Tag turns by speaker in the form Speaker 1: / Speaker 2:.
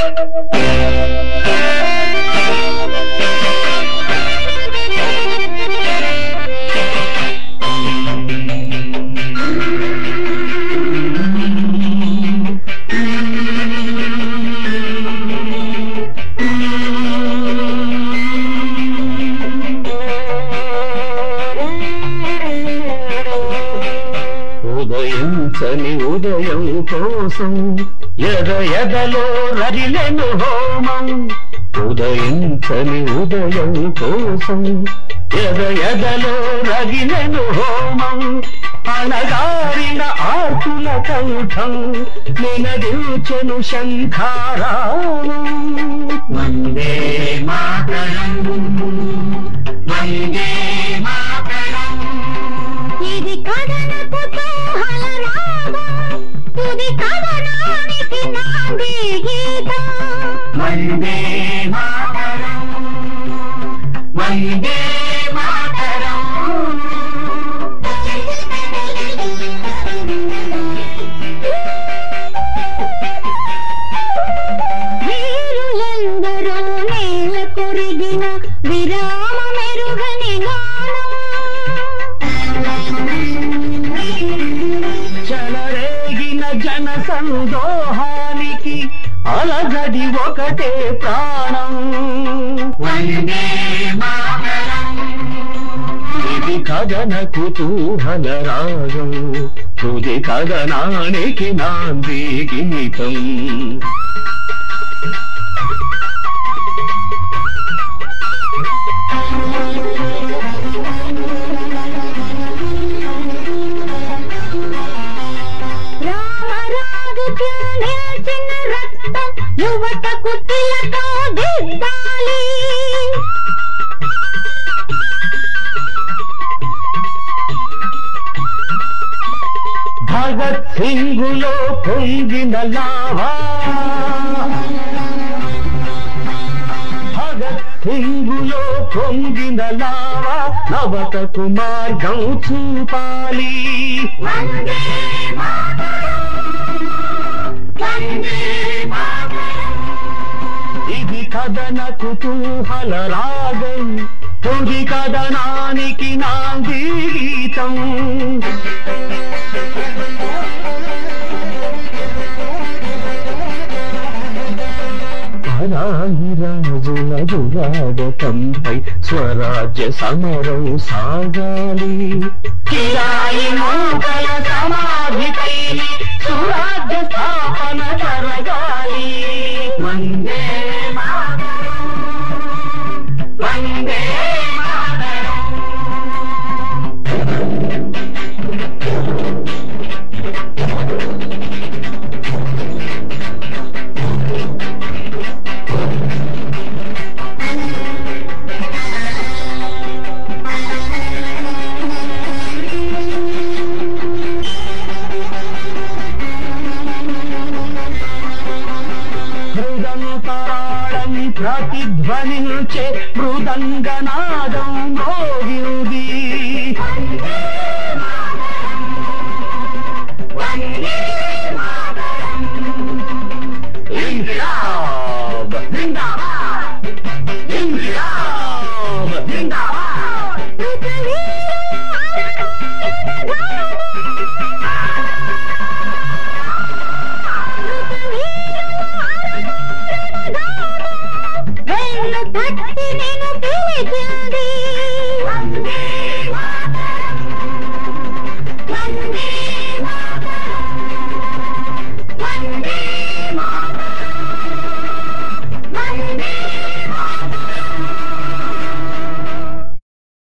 Speaker 1: ఉదయించని ఉదయం కోసం ఎద ఎదలో రరిలెను హోమం ఉదయించని ఉదయం కోసం ఎద ఎదలో రగిలెను హోమం అణగారిన ఆర్తుల కంఠం నినదించెను శంఖారావం వందే మాతరం వందే మాతరం
Speaker 2: ఇది కథన కుతూహల రాగం తుది కథనానికి నాంది గీతం
Speaker 1: వందే మాతరం వందే మాతరం
Speaker 2: వీరులందరూ నేల కొరిగిన విరామ మెరుగని
Speaker 1: చెలరేగిన జన సందోహానికి అలగది ఒకటే ప్రాణం వందే మాతరం ఇది కథన కుతూహల రాగం తుది కథనానికి నాంది గీతం
Speaker 2: రామరాజుకి నిల్చిన రక్తం యువతకు తిలకం దిద్దాలి
Speaker 1: భగత్ సింగులో పొంగిన లావా భగత్ సింగులో పొంగిన లావా నవతకు మార్గం చూపాలి ఇది కథన కుతూహల రాగం తుది కథనానికి నాంది గీతం పరాయి రాజుల దురాగతంపై స్వరాజ్య సమరం సాగాలి కిరాయి మూకల సమాధిపై సురాజ్య స్థాపన జరగాలి వందే మాతరం వందే మాతరం మృదంతరాళం ప్రతిధ్వనించే మృదంగనాదం మోగింది ఇంక్లాబ్ జిందాబాద్ ఇంక్లాబ్ జిందాబాద్
Speaker 2: వేళ్ళు తట్టి నేను